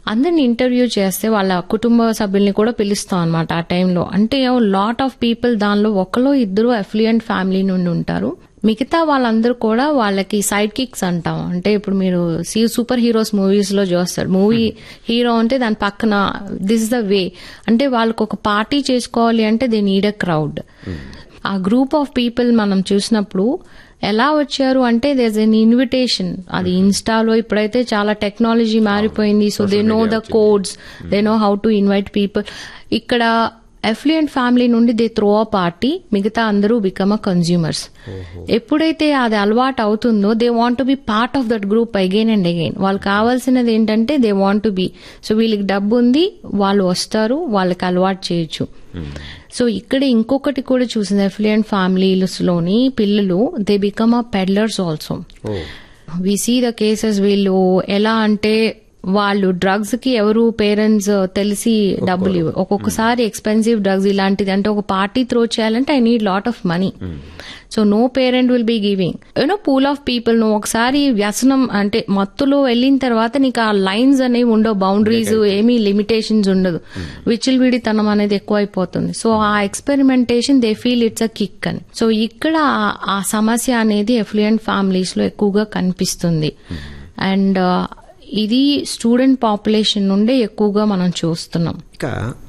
అందరిని ఇంటర్వ్యూ చేస్తే వాళ్ళ కుటుంబ సభ్యుల్ని కూడా పిలుస్తాం అనమాట ఆ టైంలో అంటే లాట్ ఆఫ్ పీపుల్ దానిలో ఒకలో ఇద్దరు అఫ్లియంట్ ఫ్యామిలీ నుండి ఉంటారు మిగతా వాళ్ళందరూ కూడా వాళ్ళకి సైడ్ కిక్స్ అంటాం అంటే ఇప్పుడు మీరు సీ సూపర్ హీరోస్ మూవీస్ లో చూస్తారు మూవీ హీరో అంటే దాని పక్కన దిస్ ఇస్ ద వే అంటే వాళ్ళకి ఒక పార్టీ చేసుకోవాలి అంటే they need a crowd a group of people మనం చూసినప్పుడు ఎలా వచ్చారు అంటే దేస్ ఎన్ ఇన్విటేషన్ అది ఇన్స్టాలో ఇప్పుడైతే చాలా టెక్నాలజీ మారిపోయింది so they know the codes they know how to invite people ఇక్కడ అఫ్లుయెంట్ ఫ్యామిలీ నుండి దే త్రో అ పార్టీ మిగతా అందరూ బికమ్ అ కన్జ్యూమర్స్ ఎప్పుడైతే అది అలవాటు అవుతుందో they want to be part of that group again and again వాళ్ళు కావాల్సినది ఏంటంటే they want to be so వీళ్ళకి డబ్బు ఉంది వాళ్ళు వస్తారు వాళ్ళకి అలవాటు చేయొచ్చు సో ఇక్కడ ఇంకొకటి కూడా చూసింది అఫ్లుయెంట్ ఫ్యామిలీస్ లోని పిల్లలు they become a peddlers also we see the cases వీళ్ళు ఎలా అంటే వాళ్ళు డ్రగ్స్ కి ఎవరు పేరెంట్స్ తెలిసి డబ్బులు ఇవ్వరు ఒక్కొక్కసారి ఎక్స్పెన్సివ్ డ్రగ్స్ ఇలాంటిది అంటే ఒక పార్టీ త్రో చేయాలంటే I need lot of money so no parent will be giving you know pool of people నువ్వు ఒకసారి వ్యసనం అంటే మత్తులో వెళ్ళిన తర్వాత నీకు ఆ లైన్స్ అనేవి ఉండవు బౌండరీస్ ఏమీ లిమిటేషన్స్ ఉండదు విచ్చిల్విడితనం అనేది ఎక్కువ అయిపోతుంది so uh experimentation they feel it's a kick అని సో ఇక్కడ ఆ- ఆ సమస్య అనేది ఎఫ్లుయెంట్ ఫ్యామిలీస్ లో ఎక్కువగా కనిపిస్తుంది అండ్ ఇది స్టూడెంట్ పాపులేషన్ నుండే ఎక్కువగా మనం చూస్తున్నాం ఇక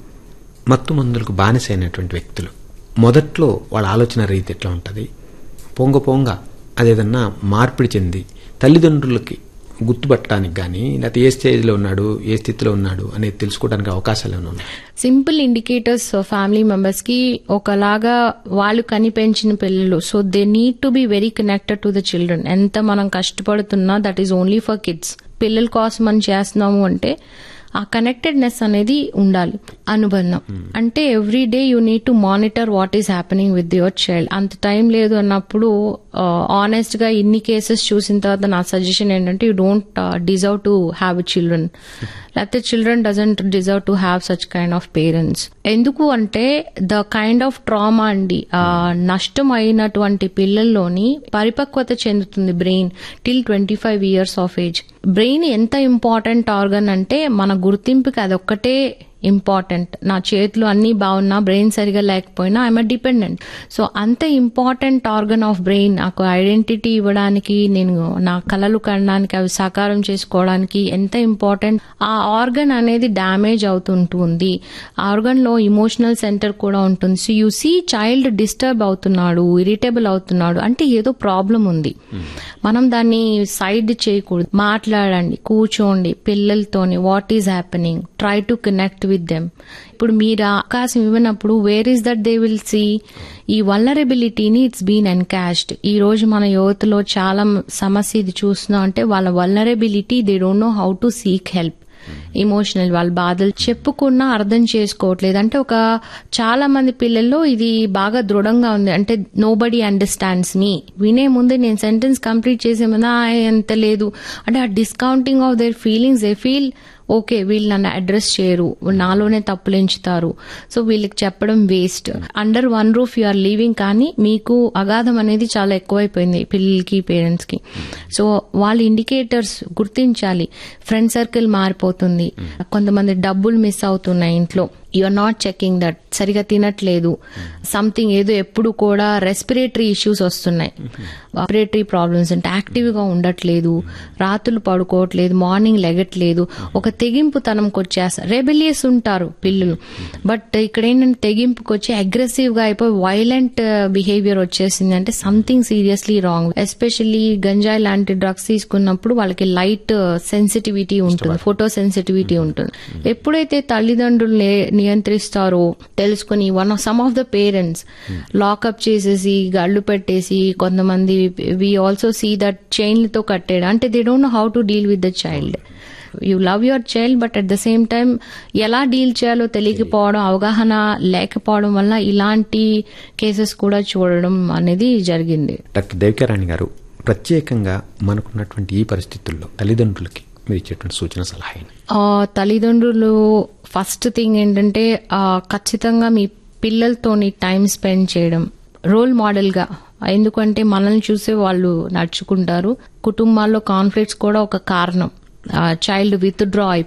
మత్తు మందులకు బానిసైనటువంటి వ్యక్తులు మొదట్లో వాళ్ళ ఆలోచన రీతి ఎట్లా ఉంటుంది పొంగ పొంగ అదేదన్నా మార్పిడి చెంది తల్లిదండ్రులకి గుర్తుపట్టడానికి కానీ లేకపోతే ఏ స్టేజ్లో ఉన్నాడు ఏ స్థితిలో ఉన్నాడు అనేది తెలుసుకోవడానికి అవకాశాలు ఏమైనా ఉన్నాయి సింపుల్ ఇండికేటర్స్ ఫ్యామిలీ మెంబర్స్ కి ఒకలాగా వాళ్ళు కని పెంచిన పిల్లలు so they need to be very connected to the children ఎంత మనం కష్టపడుతున్నా that is only for kids పిల్లల కోసం మనం చేస్తున్నాము అంటే ఆ కనెక్టెడ్నెస్ అనేది ఉండాలి అనుబంధం అంటే every day you need to monitor what is happening with your child అంత టైం లేదు అన్నప్పుడు ఆనెస్ట్ గా ఇన్ని కేసెస్ చూసిన తర్వాత నా సజెషన్ ఏంటంటే you don't deserve to have children లేకపోతే children doesn't deserve to have such kind of parents ఎందుకు అంటే ద కైండ్ ఆఫ్ ట్రామా అండి ఆ నష్టం అయినటువంటి పిల్లల్లోని పరిపక్వత చెందుతుంది brain till twenty five years of age brain ఎంత ఇంపార్టెంట్ ఆర్గన్ అంటే మన గుర్తింపుకి అదొక్కటే ఇంపార్టెంట్ నా చేతులు అన్ని బాగున్నా బ్రెయిన్ సరిగా లేకపోయినా ఐఎమ్ డిపెండెంట్ సో అంత ఇంపార్టెంట్ ఆర్గన్ ఆఫ్ బ్రెయిన్ నాకు ఐడెంటిటీ ఇవ్వడానికి నేను నా కళలు కనడానికి అవి సాకారం చేసుకోవడానికి ఎంత ఇంపార్టెంట్ ఆ ఆర్గన్ అనేది డ్యామేజ్ అవుతుంటుంది ఆ ఆర్గన్ లో ఇమోషనల్ సెంటర్ కూడా ఉంటుంది so you see child disturb అవుతున్నాడు ఇరిటబుల్ అవుతున్నాడు అంటే ఏదో ప్రాబ్లం ఉంది మనం దాన్ని సైడ్ చేయకూడదు మాట్లాడండి కూర్చోండి పిల్లలతోని what is happening try to connect with them ఇప్పుడు మీరు ఆ అవకాశం ఇవ్వనప్పుడు where is that they will see ఈ వల్నరబిలిటీని ఇట్స్ బీన్ ఎన్కాష్డ్ ఈ రోజు మన యువతలో చాలా సమస్య ఇది చూస్తున్నాం అంటే వాళ్ళ vulnerability they don't know how to seek help emotional వాళ్ళ బాధలు చెప్పుకున్నా అర్థం చేసుకోవట్లేదు అంటే ఒక చాలా మంది పిల్లల్లో ఇది బాగా దృఢంగా ఉంది అంటే నో బడీ అండర్స్టాండ్స్ మీ వినే ముందే నేను సెంటెన్స్ కంప్లీట్ చేసే ముందు "ఆ, ఎంత లేదు అంటే ఆ discounting of their feelings they feel okay వీళ్ళు నన్ను అడ్రస్ చేయరు నాలోనే తప్పులు ఎంచుతారు సో వీళ్ళకి చెప్పడం waste under one roof you are living కానీ మీకు అగాధం అనేది చాలా ఎక్కువైపోయింది పిల్లలకి పేరెంట్స్ కి సో వాళ్ళ ఇండికేటర్స్ గుర్తించాలి ఫ్రెండ్ సర్కిల్ మారిపోతుంది కొంతమంది డబ్బులు మిస్ అవుతున్నాయి ఇంట్లో you are not checking that సరిగా తినట్లేదు సంథింగ్ ఏదో ఎప్పుడు కూడా రెస్పిరేటరీ ఇష్యూస్ వస్తున్నాయి రెస్పిరేటరీ ప్రాబ్లమ్స్ అంటే యాక్టివ్ గా ఉండట్లేదు రాత్రులు పడుకోవట్లేదు మార్నింగ్ లెగట్లేదు ఒక తెగింపు తనంకి వచ్చేస్తారు రెబెలియస్ ఉంటారు పిల్లలు బట్ ఇక్కడ ఏంటంటే తెగింపుకి వచ్చి అగ్రెసివ్ గా అయిపోయి వైలెంట్ బిహేవియర్ వచ్చేసింది అంటే సంథింగ్ సీరియస్లీ రాంగ్ ఎస్పెషల్లీ గంజాయి లాంటి డ్రగ్స్ తీసుకున్నప్పుడు వాళ్ళకి లైట్ సెన్సిటివిటీ ఉంటుంది ఫోటో సెన్సిటివిటీ ఉంటుంది ఎప్పుడైతే తల్లిదండ్రులు నే- నియంత్రిస్తారో తెలుసుకుని one of some of the parents lock up చేసేసి గళ్ళు పెట్టేసి కొంతమంది వి ఆల్సో సీ దట్ చైన్లతో కట్టేయడం అంటే they don't know how to deal with the child you love your child but at the same time ఎలా డీల్ చేయాలో తెలియకపోవడం అవగాహన లేకపోవడం వల్ల ఇలాంటి కేసెస్ కూడా చూడడం అనేది జరిగింది డాక్టర్ దేవికారాణి గారు ప్రత్యేకంగా మనకున్నటువంటి ఈ పరిస్థితుల్లో తల్లిదండ్రులకి మీరు ఇచ్చేటువంటి సూచన సలహా ఏంటి? ఆ, తల్లిదండ్రులు ఫస్ట్ థింగ్ ఏంటంటే ఆ, ఖచ్చితంగా మీ పిల్లలతోని టైం స్పెండ్ చేయడం రోల్ మోడల్ గా ఎందుకంటే మనల్ని చూసే వాళ్ళు నడుచుకుంటారు కుటుంబాల్లో కాన్ఫ్లిక్ట్స్ కూడా ఒక కారణం చైల్డ్ విత్ డ్రా